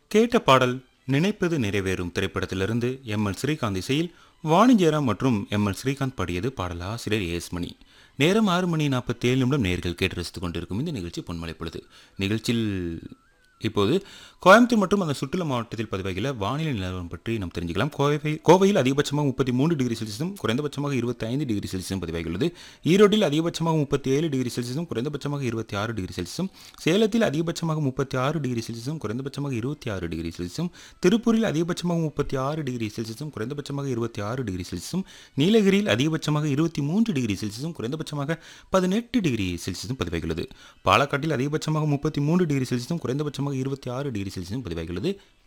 கேட்ட பாடல் நினைப்பது நிறைவேறும் திரைப்படத்திலிருந்து எம் எல் ஸ்ரீகாந்த் இசையில் வாணி ஜெயராம் மற்றும் எம் எல் ஸ்ரீகாந்த் பாடியது பாடலாசிரியர் ஏஎஸ் மணி நேரம் ஆறு மணி நாற்பத்தி ஏழு நிமிடம் நேர்கள் கேட்டு ரசித்துக் கொண்டிருக்கும் இந்த நிகழ்ச்சி பொன்மலை பொழுது நிகழ்ச்சியில் இப்போது கோயம்புத்தூர் மற்றும் அந்த சுற்றுலா மாவட்டத்தில் பதிவாகியுள்ள வானிலை நிலவரம் பற்றி நாம் தெரிஞ்சுக்கலாம் கோவை கோவையில் அதிகபட்சமாக முப்பத்தி மூன்று டிகிரி செல்சியஸும் குறைந்தபட்சமாக இருபத்தி ஐந்து டிகிரி செல்சியஸும் பதிவாகியுள்ளது ஈரோட்டில் அதிகபட்சமாக முப்பத்தி ஏழு டிகிரி செல்சியஸும் குறைந்தபட்சமாக இருபத்தி ஆறு டிகிரி செல்சியஸும் சேலத்தில் அதிகபட்சமாக முப்பத்தி ஆறு டிகிரி செல்சியஸும் குறைந்தபட்சமாக இருபத்தி ஆறு டிகிரி செல்சியஸும் திருப்பூரில் அதிகபட்சமாக முப்பத்தி ஆறு டிகிரி செல்சியஸும் குறைந்தபட்சமாக இருபத்தி ஆறு டிகிரி செல்சியஸும் நீலகிரியில் அதிகபட்சமாக இருபத்தி மூன்று டிகிரி செல்சியஸும் குறைந்தபட்சமாக பதினெட்டு டிகிரி செல்சியஸும் பதிவாகியுள்ளது பாலக்காட்டில் அதிகபட்சமாக முப்பத்தி மூன்று டிகிரி செல்சியஸும் குறைந்தபட்சமாக இருபத்தி ஆறு டிகிரி செல்சியஸும் பதிவாகியுள்ளது